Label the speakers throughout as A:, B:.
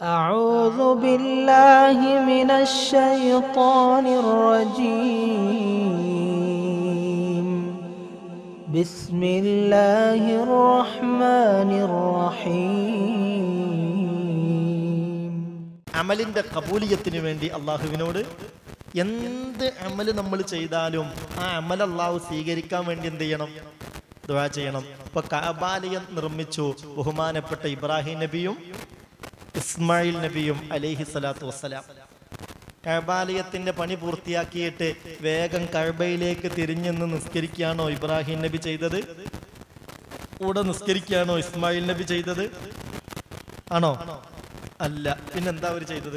A: أعوذ بالله من الشيطان الرجيم بسم الله الرحمن الرحيم
B: അമലിന്റെ കബൂലിയത്തിന് വേണ്ടി അള്ളാഹുവിനോട് എന്ത് അമല് നമ്മൾ ചെയ്താലും ആ അമൽ അള്ളാഹു സ്വീകരിക്കാൻ വേണ്ടി എന്ത് ചെയ്യണം ദുആ ചെയ്യണം ഇപ്പൊ കാബാലയം നിർമ്മിച്ചു ബഹുമാനപ്പെട്ട ഇബ്രാഹിം നബിയും ഇസ്മായിൽ നബിയും അലൈഹി സ്വലാത്തു വസ്സലാം കഴബാലയത്തിന്റെ പണി പൂർത്തിയാക്കിയിട്ട് വേഗം കഴബയിലേക്ക് തിരിഞ്ഞെന്ന് നിസ്കരിക്കുകയാണോ ഇബ്രാഹിം നബി ചെയ്തത് കൂടെ നിസ്കരിക്കുകയാണോ ഇസ്മായിൽ നബി ചെയ്തത് ആണോ അല്ല പിന്നെന്താ അവർ ചെയ്തത്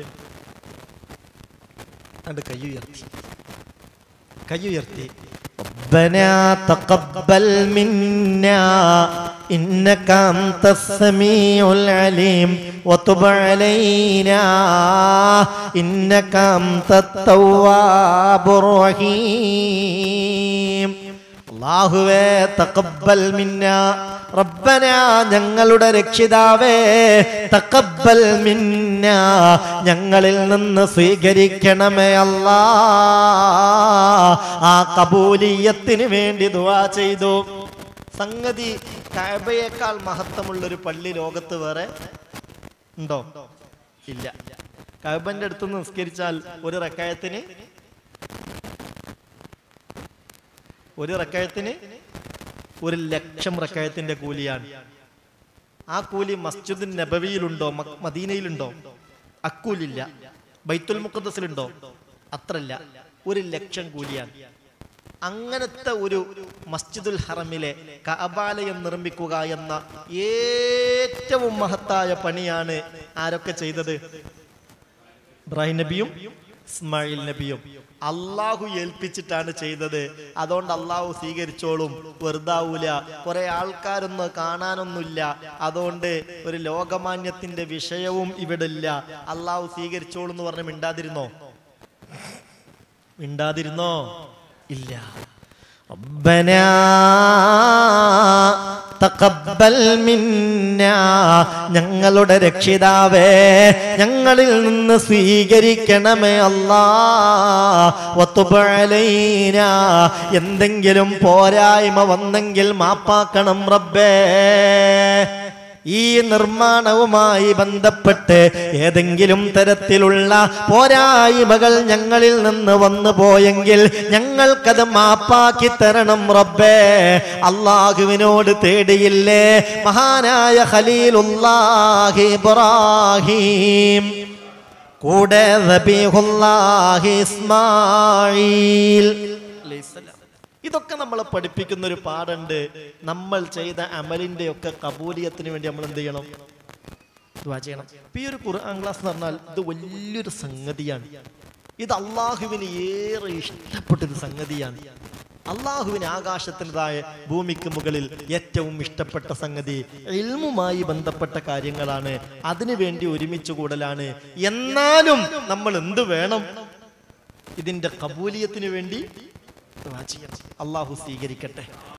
B: അത് കയ്യുയർത്തി കയ്യുയർത്തി ربنا تقبل منا إنك أنت السميع العليم وتب علينا إنك أنت التواب الرحيم അള്ളാഹുവേ തക്കബൽ മിന്ന റബ്ബന ഞങ്ങളുടെ രക്ഷിതാവേ തക്കബൽ മിന്ന ഞങ്ങളിൽ നിന്ന് സ്വീകരിക്കണമേ അല്ലാ ആ കബൂലിയത്തിന് വേണ്ടി ദുആ ചെയ്തു സംഗതി കഅബയേക്കാൾ മഹത്വമുള്ളൊരു പള്ളി ലോകത്ത് വേറെ ഉണ്ടോ ഇല്ല കഅബന്റെ അടുത്ത് നിസ്കരിച്ചാൽ ഒരു റക്കായത്തിന് ഒരു റക്കായത്തിന് ഒരു ലക്ഷം റക്കായത്തിന്റെ കൂലിയാണ് ആ കൂലി മസ്ജിദ് നബവിയിലുണ്ടോ മ- മദീനയിലുണ്ടോ അക്കൂലില്ല ബൈത്തുൽ മുഖദ്സിലുണ്ടോ അത്രല്ല ഒരു ലക്ഷം കൂലിയാണ് അങ്ങനത്തെ ഒരു മസ്ജിദുൽ ഹറമിലെ കഅബാലയം നിർമ്മിക്കുക എന്ന ഏറ്റവും മഹത്തായ പണിയാണ് ആരൊക്കെ ചെയ്തത് ഇബ്രാഹിം നബിയും ഇസ്മായിൽ നബിയും അള്ളാഹു ഏൽപ്പിച്ചിട്ടാണ് ചെയ്തത് അതുകൊണ്ട് അള്ളാഹു സ്വീകരിച്ചോളും വെറുതാവൂല കുറെ ആൾക്കാരൊന്നും കാണാനൊന്നുമില്ല അതുകൊണ്ട് ഒരു ലോകമാന്യത്തിന്റെ വിഷയവും ഇവിടെ ഇല്ല അള്ളാഹു സ്വീകരിച്ചോളും എന്ന് പറഞ്ഞ് മിണ്ടാതിരുന്നോ മിണ്ടാതിരുന്നോ ഇല്ല ربنا തഖബ്ബൽ മിന്ന ഞങ്ങളുടെ രക്ഷിതാവേ ഞങ്ങളിൽ നിന്ന് സ്വീകരിക്കണമേ അല്ലാ വത്തുബ് അലൈനാ എന്തെങ്കിലും പോരായ്മ വന്നെങ്കിൽ മാപ്പാക്കണം റബ്ബേ ഈ നിർമ്മാണവുമായി ബന്ധപ്പെട്ട് ഏതെങ്കിലും തരത്തിലുള്ള പോരായ്മകൾ ഞങ്ങളിൽ നിന്ന് വന്നു പോയെങ്കിൽ ഞങ്ങൾക്കത് മാപ്പാക്കി തരണം റബ്ബേ അള്ളാഹുവിനോട് തേടിയില്ലേ മഹാനായ ഖലീലുല്ലാഹി ഇബ്രാഹിം കൂടെ റബീഹുല്ലാഹി ഇസ്മായിൽ അലൈഹിസ്സലാം. ഇതൊക്കെ നമ്മളെ പഠിപ്പിക്കുന്ന ഒരു പാടുണ്ട് നമ്മൾ ചെയ്ത അമലിന്റെ ഒക്കെ കബൂലിയത്തിന് വേണ്ടി നമ്മൾ എന്ത് ചെയ്യണം ദുആ ചെയ്യണം ഇപ്പൊ ഈ ഒരു ഖുർആൻ ക്ലാസ് എന്ന് പറഞ്ഞാൽ ഇത് വലിയൊരു സംഗതിയാണ് ഇത് അള്ളാഹുവിന് ഏറെ ഇഷ്ടപ്പെട്ടൊരു സംഗതിയാണ് അള്ളാഹുവിന് ആകാശത്തിൻ്റെതായ ഭൂമിക്ക് മുകളിൽ ഏറ്റവും ഇഷ്ടപ്പെട്ട സംഗതി ഇൽമുമായി ബന്ധപ്പെട്ട കാര്യങ്ങളാണ് അതിനു വേണ്ടി ഒരുമിച്ച് കൂടലാണ് എന്നാലും നമ്മൾ എന്ത് വേണം ഇതിന്റെ കബൂലിയത്തിന് വേണ്ടി ദുആ ചെയ്യണം അള്ളാഹു സ്വീകരിക്കട്ടെ